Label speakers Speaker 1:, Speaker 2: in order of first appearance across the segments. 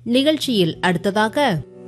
Speaker 1: நிகழ்ச்சியில் அடுத்ததாக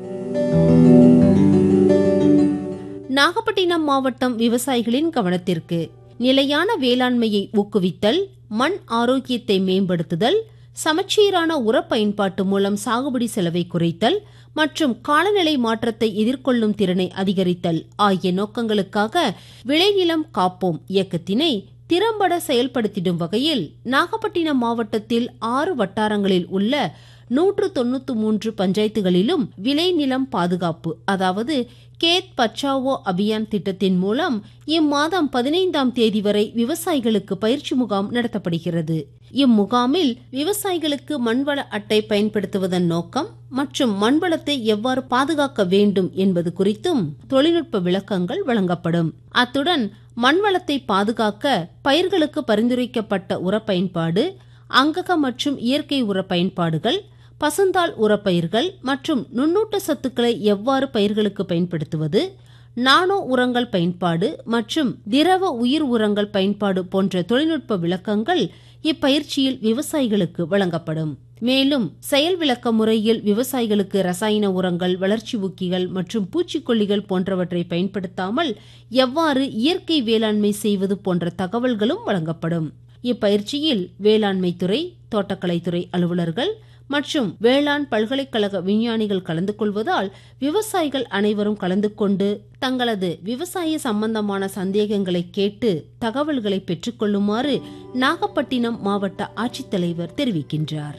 Speaker 1: நாகப்பட்டினம் மாவட்டம் விவசாயிகளின் கவனத்திற்கு நிலையான வேளாண்மையை ஊக்குவித்தல் மண் ஆரோக்கியத்தை மேம்படுத்துதல் சமச்சீரான உர பயன்பாட்டு மூலம் சாகுபடி செலவை குறைத்தல் மற்றும் காலநிலை மாற்றத்தை எதிர்கொள்ளும் திறனை அதிகரித்தல் ஆகிய நோக்கங்களுக்காக விளைநிலம் காப்போம் இயக்கத்தினை திறம்பட செயல்படுத்திடும் வகையில் நாகப்பட்டினம் மாவட்டத்தில் ஆறு வட்டாரங்களில் உள்ள நூற்று தொண்ணூத்து மூன்று பஞ்சாயத்துகளிலும் விளைநிலம் பாதுகாப்பு அதாவது கேத் பச்சாவோ அபியான் திட்டத்தின் மூலம் இம்மாதம் பதினைந்தாம் தேதி வரை விவசாயிகளுக்கு பயிற்சி முகாம் நடத்தப்படுகிறது இம்முகாமில் விவசாயிகளுக்கு மண்வள அட்டை பயன்படுத்துவதன் நோக்கம் மற்றும் மண்வளத்தை எவ்வாறு பாதுகாக்க வேண்டும் என்பது குறித்தும் தொழில்நுட்ப விளக்கங்கள் வழங்கப்படும் அத்துடன் மண்வளத்தை பாதுகாக்க பயிர்களுக்கு பரிந்துரைக்கப்பட்ட உர பயன்பாடு அங்கக மற்றும் இயற்கை உர பயன்பாடுகள் பசுந்தாள் உரப்பயிர்கள் மற்றும் நுண்ணூட்ட சத்துக்களை எவ்வாறு பயிர்களுக்கு பயன்படுத்துவது நானோ உரங்கள் பயன்பாடு மற்றும் திரவ உயிர் உரங்கள் பயன்பாடு போன்ற தொழில்நுட்ப விளக்கங்கள் இப்பயிற்சியில் விவசாயிகளுக்கு வழங்கப்படும் மேலும் செயல் விளக்க முறையில் விவசாயிகளுக்கு ரசாயன உரங்கள் வளர்ச்சி ஊக்கிகள் மற்றும் பூச்சிக்கொல்லிகள் போன்றவற்றை பயன்படுத்தாமல் எவ்வாறு இயற்கை வேளாண்மை செய்வது போன்ற தகவல்களும் வழங்கப்படும் இப்பயிற்சியில் வேளாண்மை துறை தோட்டக்கலைத்துறை அலுவலர்கள் மற்றும் வேளாண் பல்கலைக்கழக விஞ்ஞானிகள் கலந்து கொள்வதால் விவசாயிகள் அனைவரும் கலந்து கொண்டு தங்களது விவசாய சம்பந்தமான சந்தேகங்களை கேட்டு தகவல்களை பெற்றுக்கொள்ளுமாறு நாகப்பட்டினம் மாவட்ட ஆட்சித்தலைவர் தெரிவிக்கின்றார்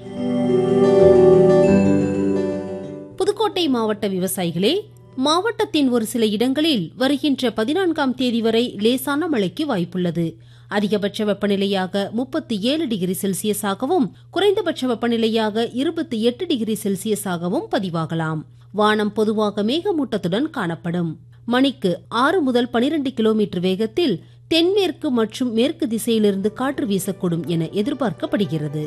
Speaker 1: புதுக்கோட்டை மாவட்ட விவசாயிகளே மாவட்டத்தின் ஒரு சில இடங்களில் வருகின்ற பதினான்காம் தேதி வரை லேசான மழைக்கு வாய்ப்புள்ளது அதிகபட்ச வெப்பநிலையாக முப்பத்தி ஏழு டிகிரி செல்சியஸாகவும் குறைந்தபட்ச வெப்பநிலையாக இருபத்தி எட்டு டிகிரி செல்சியஸாகவும் பதிவாகலாம் வானம் பொதுவாக மேகமூட்டத்துடன் காணப்படும் மணிக்கு ஆறு முதல் பனிரெண்டு கிலோமீட்டர் வேகத்தில் தென்மேற்கு மற்றும் மேற்கு திசையிலிருந்து காற்று வீசக்கூடும் என எதிர்பார்க்கப்படுகிறது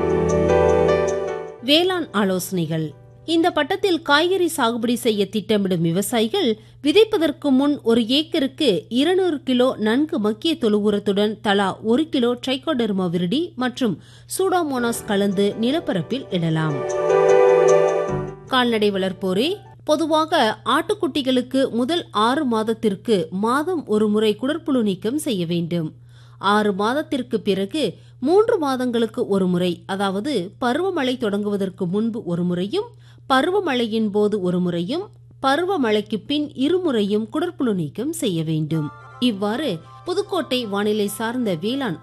Speaker 1: வேளாண் ஆலோசனைகள் இந்த பட்டத்தில் காய்கறி சாகுபடி செய்ய திட்டமிடும் விவசாயிகள் விதைப்பதற்கு முன் ஒரு ஏக்கருக்கு இருநூறு கிலோ நன்கு மக்கிய தொழு உரத்துடன் தலா ஒரு கிலோ ட்ரைகோடெர்மா விரிடி மற்றும் சூடோமோனாஸ் கலந்து நிலப்பரப்பில் இடலாம் கால்நடை வளர்ப்போரே பொதுவாக ஆட்டுக்குட்டிகளுக்கு முதல் ஆறு மாதத்திற்கு மாதம் ஒரு முறை குடற்புழு நீக்கம் செய்ய வேண்டும் ஆறு மாதத்திற்கு பிறகு மூன்று மாதங்களுக்கு ஒரு முறை அதாவது பருவமழை தொடங்குவதற்கு முன்பு ஒரு முறையும் பருவமழையின் போது ஒரு முறையும் பருவமழைக்கு பின் இருமுறையும் குடற்புழு நீக்கம் செய்ய வேண்டும் இவ்வாறு புதுக்கோட்டை வானிலை சார்ந்த வேளாண்